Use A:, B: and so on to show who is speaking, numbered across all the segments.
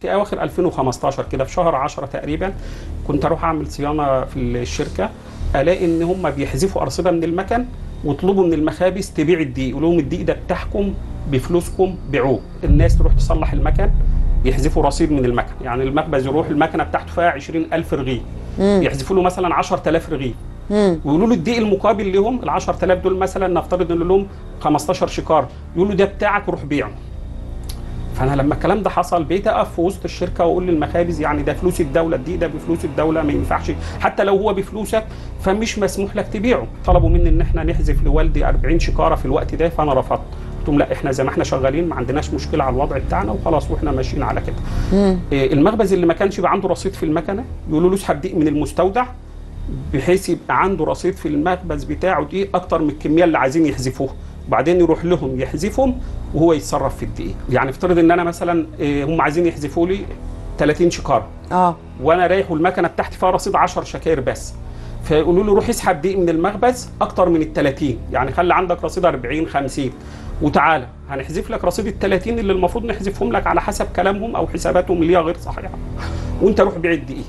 A: في اواخر 2015 كده في شهر 10 تقريبا كنت اروح اعمل صيانه في الشركه الاقي ان هم بيحذفوا ارصده من المكن ويطلبوا من المخابز تبيع الدقيق يقول لهم الدقيق ده بتاعكم بفلوسكم بيعوه الناس تروح تصلح المكن يحذفوا رصيد من المكن يعني المخبز يروح المكنه بتاعته فيها 20000 رغيف يحذفوا له مثلا 10000 رغيف
B: مم.
A: ويقولوا له الدقيق المقابل لهم ال 10000 دول مثلا نفترض ان لهم 15 شكاره يقولوا ده بتاعك روح بيعه فانا لما الكلام ده حصل بقيت اقف في وسط الشركه واقول للمخابز يعني ده فلوس الدوله الدقيق ده بفلوس الدوله ما ينفعش حتى لو هو بفلوسك فمش مسموح لك تبيعه طلبوا مني ان احنا نحذف لوالدي 40 شكاره في الوقت ده فانا رفضت قلت لهم لا احنا زي ما احنا شغالين ما عندناش مشكله على الوضع بتاعنا وخلاص واحنا ماشيين على كده
B: مم.
A: إيه، المخبز اللي ما كانش يبقى عنده رصيد في المكنه يقولوا له اسحب دقيق من المستودع بحيث يبقى عنده رصيد في المخبز بتاعه دقيق اكتر من الكميه اللي عايزين يحذفوها وبعدين يروح لهم يحذفهم وهو يتصرف في الدقيق يعني افترض ان انا مثلا إيه، هم عايزين يحذفوا لي 30 شكاره
B: اه
A: وانا رايح والمكنه بتاعتي فيها رصيد 10 شكاير بس فيقولوا له روح اسحب دقيق من المخبز اكتر من ال 30 يعني خلي عندك رصيد 40 50 وتعالى هنحذف لك رصيد ال 30 اللي المفروض نحذفهم لك على حسب كلامهم او حساباتهم اللي هي غير صحيحه وانت روح بيع الدقيق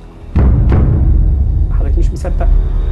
A: حضرتك مش مصدق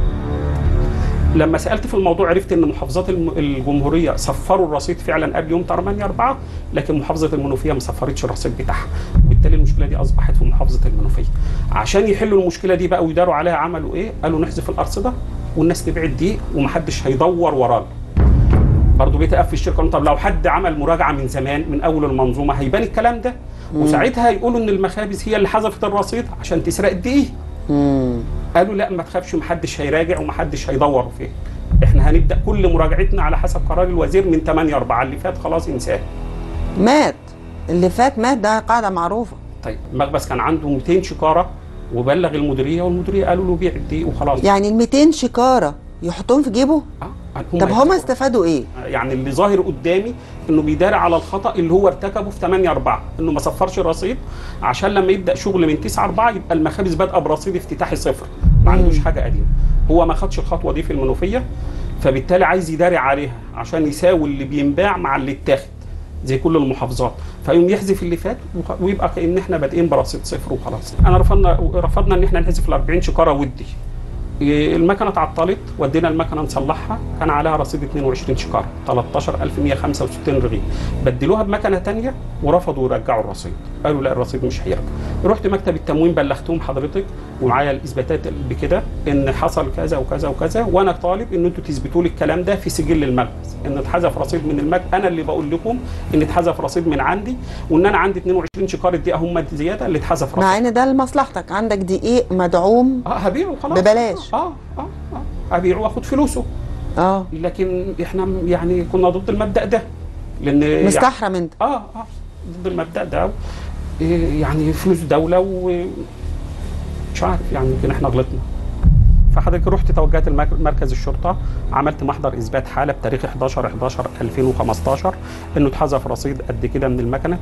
A: لما سالت في الموضوع عرفت ان محافظات الم- الجمهوريه صفروا الرصيد فعلا قبل يوم 8 4 لكن محافظه المنوفيه ما صفرتش الرصيد بتاعها وبالتالي المشكله دي اصبحت في محافظه المنوفيه عشان يحلوا المشكله دي بقى ويداروا عليها عملوا ايه قالوا نحذف الارصده والناس تبيع الدقيق ومحدش هيدور ورانا برضه بقيت اقف في الشركه قلت طب لو حد عمل مراجعه من زمان من اول المنظومه هيبان الكلام ده وساعتها يقولوا ان المخابز هي اللي حذفت الرصيد عشان تسرق الدقيق
B: مم.
A: قالوا لا ما تخافش محدش هيراجع ومحدش هيدور فيه احنا هنبدا كل مراجعتنا على حسب قرار الوزير من 8 4 اللي فات خلاص انساه
B: مات اللي فات مات ده قاعده معروفه
A: طيب المخبز كان عنده 200 شكاره وبلغ المديريه والمديريه قالوا له بيع الدقيق وخلاص
B: يعني ال 200 شكاره يحطوهم في جيبه
A: آه،
B: طب هما
A: يحذفوا.
B: استفادوا ايه
A: يعني اللي ظاهر قدامي انه بيداري على الخطا اللي هو ارتكبه في 8 4 انه ما صفرش الرصيد عشان لما يبدا شغل من 9 4 يبقى المخابز بادئه برصيد افتتاحي صفر ما عندوش حاجه قديمه هو ما خدش الخطوه دي في المنوفيه فبالتالي عايز يداري عليها عشان يساوي اللي بينباع مع اللي اتاخد زي كل المحافظات فيقوم يحذف اللي فات وخ- ويبقى كان احنا بادئين برصيد صفر وخلاص انا رفضنا رفضنا ان احنا نحذف ال 40 شكاره ودي إيه، المكنه اتعطلت ودينا المكنه نصلحها كان عليها رصيد 22 شكاره 13165 رغيف بدلوها بمكنه تانية ورفضوا يرجعوا الرصيد قالوا لا الرصيد مش هيرجع رحت مكتب التموين بلغتهم حضرتك ومعايا الاثباتات بكده ان حصل كذا وكذا وكذا وانا طالب ان انتوا تثبتوا لي الكلام ده في سجل المخبز ان اتحذف رصيد من المكن انا اللي بقول لكم ان اتحذف رصيد من عندي وان انا عندي 22 شكاره دقيقه هم زياده اللي اتحذف رصيد
B: مع ان ده لمصلحتك عندك دقيق مدعوم
A: اه هبيعه خلاص
B: ببلاش.
A: اه اه اه هبيعه واخد فلوسه
B: اه
A: لكن احنا يعني كنا ضد المبدا ده لان يعني
B: مستحرم انت
A: اه اه ضد المبدا ده إيه يعني فلوس دوله و مش عارف يعني يمكن احنا غلطنا فحضرتك رحت توجهت المرك- مركز الشرطه عملت محضر اثبات حاله بتاريخ 11 11 2015 انه اتحذف رصيد قد كده من المكنه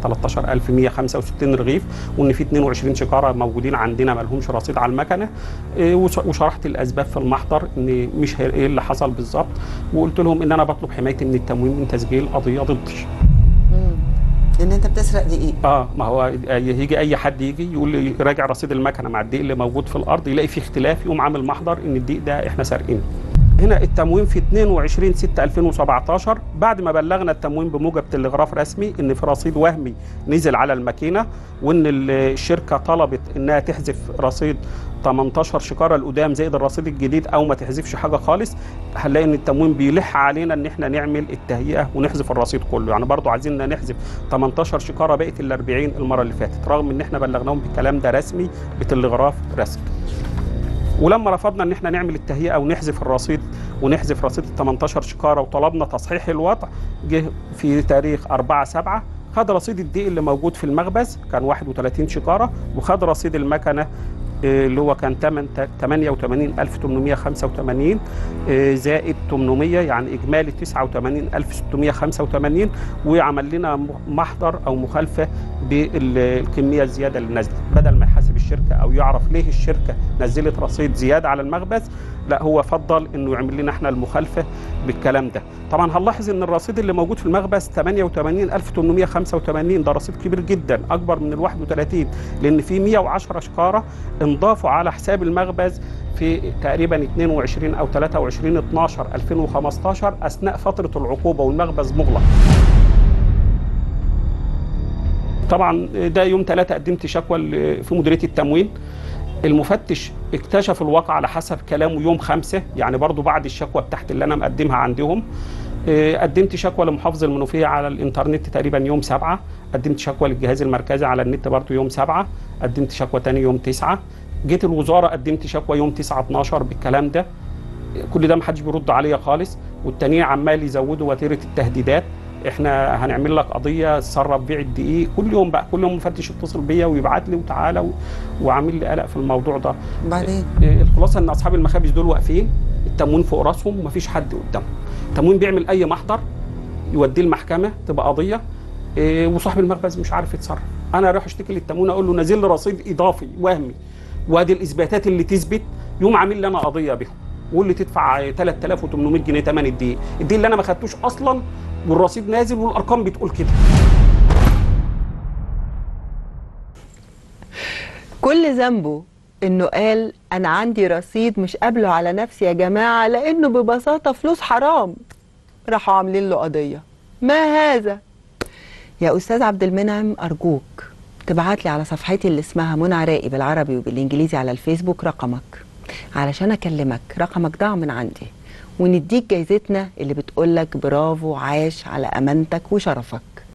A: 13165 رغيف وان في 22 شكاره موجودين عندنا ما لهمش رصيد على المكنه إيه، وش- وشرحت الاسباب في المحضر ان مش هي- ايه اللي حصل بالظبط وقلت لهم ان انا بطلب حمايتي من التموين من تسجيل قضيه ضدي
B: مم. ان انت بتسرق دقيق
A: اه ما هو يجي اي حد يجي يقول لي راجع رصيد المكنه مع الدقيق اللي موجود في الارض يلاقي فيه اختلاف يقوم عامل محضر ان الدقيق ده احنا سارقينه هنا التموين في 22 6 2017 بعد ما بلغنا التموين بموجب تلغراف رسمي ان في رصيد وهمي نزل على الماكينه وان ال- الشركه طلبت انها تحذف رصيد 18 شكاره القدام زائد الرصيد الجديد او ما تحذفش حاجه خالص هنلاقي ان التموين بيلح علينا ان احنا نعمل التهيئه ونحذف الرصيد كله يعني برضو عايزين نحذف 18 شكاره بقت ال 40 المره اللي فاتت رغم ان احنا بلغناهم بالكلام ده رسمي بتلغراف رسمي ولما رفضنا ان احنا نعمل التهيئه ونحذف الرصيد ونحذف رصيد ال 18 شكاره وطلبنا تصحيح الوضع جه في تاريخ 4 7 خد رصيد الدقيق اللي موجود في المخبز كان 31 شكاره وخد رصيد المكنه آه، اللي هو كان 88885 آه، زائد 800 يعني اجمالي 89685 وعمل لنا م- محضر او مخالفه بالكميه الزياده اللي نزلت بدل ما يحاسب الشركه او يعرف ليه الشركه نزلت رصيد زياده على المخبز لا هو فضل انه يعمل لنا احنا المخالفه بالكلام ده طبعا هنلاحظ ان الرصيد اللي موجود في المخبز 88885 ده رصيد كبير جدا اكبر من ال 31 لان في 110 شكاره انضافوا على حساب المخبز في تقريبا 22 او 23 12 2015 اثناء فتره العقوبه والمخبز مغلق طبعا ده يوم ثلاثة قدمت شكوى ل- في مديريه التموين المفتش اكتشف الواقع على حسب كلامه يوم خمسة يعني برضو بعد الشكوى بتاعت اللي انا مقدمها عندهم آه، قدمت شكوى لمحافظ المنوفيه على الانترنت تقريبا يوم سبعة قدمت شكوى للجهاز المركزي على النت برضو يوم سبعة قدمت شكوى تاني يوم تسعة جيت الوزاره قدمت شكوى يوم 9 12 بالكلام ده كل ده محدش بيرد عليا خالص والتانيين عمال يزودوا وتيره التهديدات احنا هنعمل لك قضيه تصرف بيع الدقيق كل يوم بقى كل يوم مفتش يتصل بيا ويبعت لي وتعالى و... وعامل لي قلق في الموضوع ده
B: بعدين
A: إيه، الخلاصه ان اصحاب المخابز دول واقفين التموين فوق راسهم ومفيش حد قدامهم التموين بيعمل اي محضر يوديه المحكمه تبقى قضيه إيه، وصاحب المخبز مش عارف يتصرف انا اروح اشتكي للتموين اقول له نازل لي رصيد اضافي وهمي وادي الاثباتات اللي تثبت يقوم عامل لي انا قضيه بهم ويقول لي تدفع 3800 جنيه ثمن الدقيق الدقيق اللي انا ما خدتوش اصلا والرصيد نازل والارقام بتقول كده
B: كل ذنبه انه قال انا عندي رصيد مش قابله على نفسي يا جماعه لانه ببساطه فلوس حرام راحوا عاملين له قضيه ما هذا يا استاذ عبد المنعم ارجوك تبعت لي على صفحتي اللي اسمها منى عراقي بالعربي وبالانجليزي على الفيسبوك رقمك علشان اكلمك رقمك ضاع من عندي ونديك جايزتنا اللي بتقولك برافو عاش على امانتك وشرفك